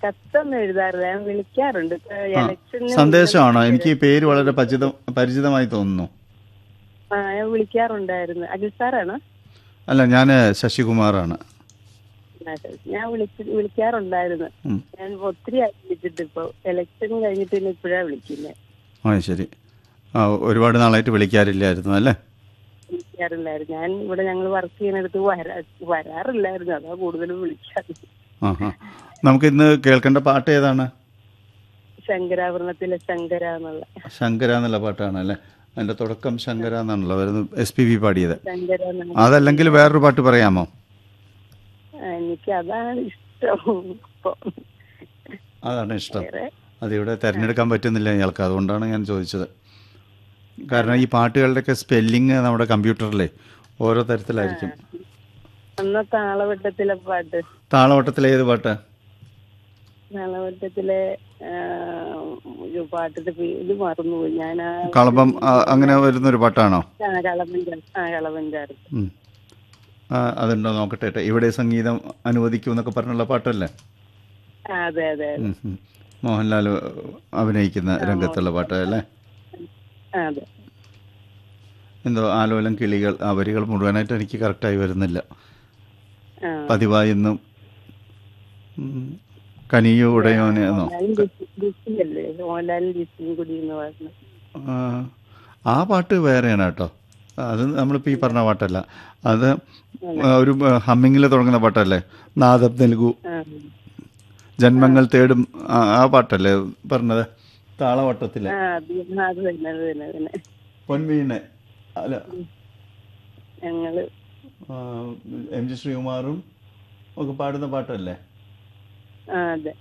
കത്തൊന്നും എഴുതാറില്ല ഞാൻ വിളിക്കാറുണ്ട് ഇപ്പൊ ഇലക്ഷന് സന്ദേശമാണോ എനിക്ക് ഈ പേര് വളരെ പരിചിത പരിചിതമായി തോന്നുന്നു ആ ഞാൻ വിളിക്കാറുണ്ടായിരുന്നു അഖിൽ സാറാണോ അല്ല ഞാൻ ശശികുമാറാണ് ആ, ശരി. ഞാൻ വിളിച്ച് വിളിക്കാറുണ്ടായിരുന്നു ഉം. ഞാൻ ഒത്തിരി ആയി വിളിച്ചിട്ട് ഇപ്പൊ ഇലക്ഷൻ കഴിഞ്ഞിട്ട് പിന്നെ ഇപ്പോഴാ വിളിക്കുന്നത് ആ ശരി ആ ഒരുപാട് നാളായിട്ട് വിളിക്കാറില്ലായിരുന്നു അല്ലേ വിളിക്കാറില്ലായിരുന്നു ഞാൻ ഇവിടെ ഞങ്ങൾ വർക്ക് ചെയ്യുന്നിടത്ത് വരാ വരാറില്ലായിരുന്നു അതാ കൂടുതലും വിളിക്കാറ് ആ ഹാ നമുക്കിന്ന് കേൾക്കേണ്ട പാട്ട് ഏതാണ് ശങ്കരാഭരണത്തിലെ ശങ്കര എന്നുള്ള ശങ്കര എന്നുള്ള പാട്ടാണ് അല്ലേ അതിൻ്റെ തുടക്കം ശങ്കര എന്നാണല്ലോ വരുന്നത് എസ് പി ബി പാടിയത് ശങ്കര എന്നുള്ള അതല്ലെങ്കിൽ വേറൊരു പാട്ട് പറയാമോ ആ, എനിക്ക് അതാണ് ഇഷ്ടം ഇപ്പൊ അതാണ് ഇഷ്ടം വേറെ അതിവിടെ തിരഞ്ഞെടുക്കാൻ പറ്റുന്നില്ല ഇയാൾക്ക് അതുകൊണ്ടാണ് ഞാൻ ചോദിച്ചത് കാരണം ഈ പാട്ടുകളുടെയൊക്കെ സ്പെല്ലിങ് നമ്മുടെ കമ്പ്യൂട്ടറിലെ ഓരോ തരത്തിലായിരിക്കും അന്നത്തെ ആളവട്ടത്തിലെ പാട്ട് താളവട്ടത്തിലെ ഏത് പാട്ട് ആളവട്ടത്തിലെ ആ, ഒരു പാട്ടിന്റെ പേര് മറന്നുപോയി ഞാൻ ആ കളഭം ആ, അങ്ങനെ വരുന്നൊരു പാട്ടാണോ ആ, കളവഞ്ചാർ ആ കളവഞ്ചാർ ഉം. ആ, അതുണ്ടോ നോക്കട്ടെ ട്ടോ. ഇവിടെ സംഗീതം അനുവദിക്കൂ എന്നൊക്കെ പറഞ്ഞുള്ള പാട്ടല്ലേ ആ, അതെ അതെ അതെ ഉം, ഉം. മോഹൻലാൽ അഭിനയിക്കുന്ന രംഗത്തുള്ള പാട്ട് അല്ലേ ആ, അതെ എന്തോ ആലോലം കിളികൾ ആ വരികൾ മുഴുവനായിട്ട് എനിക്ക് കറക്റ്റായി വരുന്നില്ല ആ പതിവായിന്നും ഉം, കനിയോ ഉടയോനെ എന്നോ മോഹൻലാലും ലിസി- ലിസിയല്ലേ മോഹൻലാലും ലിസിയും കൂടി എന്ന് പറഞ്ഞു ആ, ആ പാട്ട് വേറെയാണ് കേട്ടോ അത് നമ്മളിപ്പോൾ ഈ പറഞ്ഞ പാട്ടല്ല അത് ഒരു ഹമ്മിങ്ങിൽ തുടങ്ങുന്ന പാട്ടല്ലേ നാദം നൽകൂ ആ ജന്മങ്ങൾ തേടും ആ ആ പാട്ടല്ലേ പറഞ്ഞത് താളവട്ടത്തിലെ ആ, അത് അത് തന്നെ അത് തന്നെ അത് തന്നെ പൊൻവീണ അല്ല ഞങ്ങള് ആ, എം ജി ശ്രീകുമാറും ഒക്കെ പാടുന്ന പാട്ടല്ലേ ആ അതെ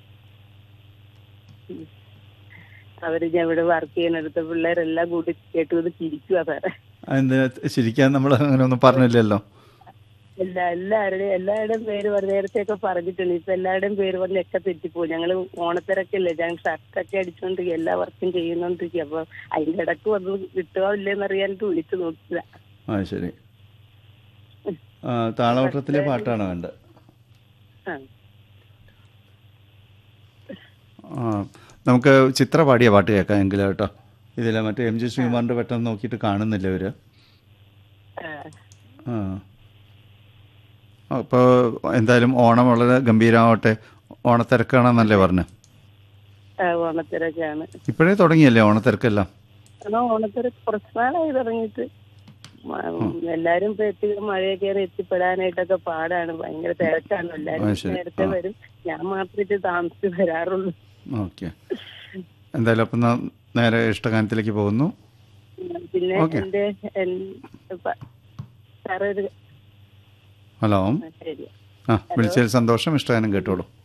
ഉം. അവര് ഞാൻ ഇവിടെ വർക്ക് ചെയ്യുന്നിടത്ത് പിള്ളേരെല്ലാം കൂടി കേട്ടുകൊണ്ട് ചിരിക്കുക സാറേ അതിന് ശരിക്കാൻ നമ്മൾ അങ്ങനെ ഒന്നും പറഞ്ഞില്ലല്ലോ എല്ലാ എല്ലാവരുടെയും എല്ലാവരുടെയും പേര് പറഞ്ഞ നേരത്തെയൊക്കെ പറഞ്ഞിട്ടുണ്ട് ഇപ്പൊ എല്ലാവരുടെയും പേര് പറഞ്ഞൊക്കെ തെറ്റിപ്പോയി ഞങ്ങള് ഓണത്തിരക്കല്ലേ ഞാൻ ഷർട്ടൊക്കെ അടിച്ചോണ്ടിരിക്കുക എല്ലാ വർക്കും ചെയ്യുന്നോണ്ടിരിക്കുക അപ്പൊ അതിന്റെ ഇടക്ക് വന്ന് കിട്ടുകയോ ഇല്ലെന്ന് അറിയാനിട്ട് വിളിച്ചു നോക്കിയതാ ആ ശരി ആ താളവട്ടത്തിലെ പാട്ടാണ് വേണ്ടത് ആ. ആ നമുക്ക് ചിത്ര പാടിയ പാട്ട് കേൾക്കാം എങ്കിലും കേട്ടോ ഇതിലെ മറ്റേ എം ജി ശ്രീകുമാറിൻ്റെ പെട്ടെന്ന് നോക്കിയിട്ട് കാണുന്നില്ല ഇവര് ആ. ആ അപ്പോൾ എന്തായാലും ഓണം വളരെ ഗംഭീരമാവട്ടെ ഓണത്തിരക്കാണെന്നല്ലേ പറഞ്ഞു ആ, ഓണത്തിരക്കാണ് ഇപ്പോഴേ തുടങ്ങിയല്ലേ ഓണത്തിരക്കെല്ലാം എന്നാ ഓണത്തിരക്ക് കുറച്ച് നാളായി തുടങ്ങിയിട്ട് മ- എല്ലാരും ഇപ്പൊ എത്തി മഴയൊക്കെ എത്തിപ്പെടാനായിട്ടൊക്കെ പാടാണ് ഭയങ്കര തിരക്കാണ് എല്ലാരും ആ, ശരി. നേരത്തെ ആ. വരും ഞാൻ മാത്രമേ താമസിച്ച് വരാറുള്ളൂ ഓക്കെ എന്തായാലും അപ്പം നാം നേരെ ഇഷ്ടഗാനത്തിലേക്ക് പോകുന്നു ഉം, പിന്നെ ഓക്കേ. എന്റെ എൻ- പ- സാറേ ഒരു ഹലോ ആ, ശരി ആ വിളിച്ചതിൽ സന്തോഷം ഇഷ്ടഗാനം കേട്ടോളൂ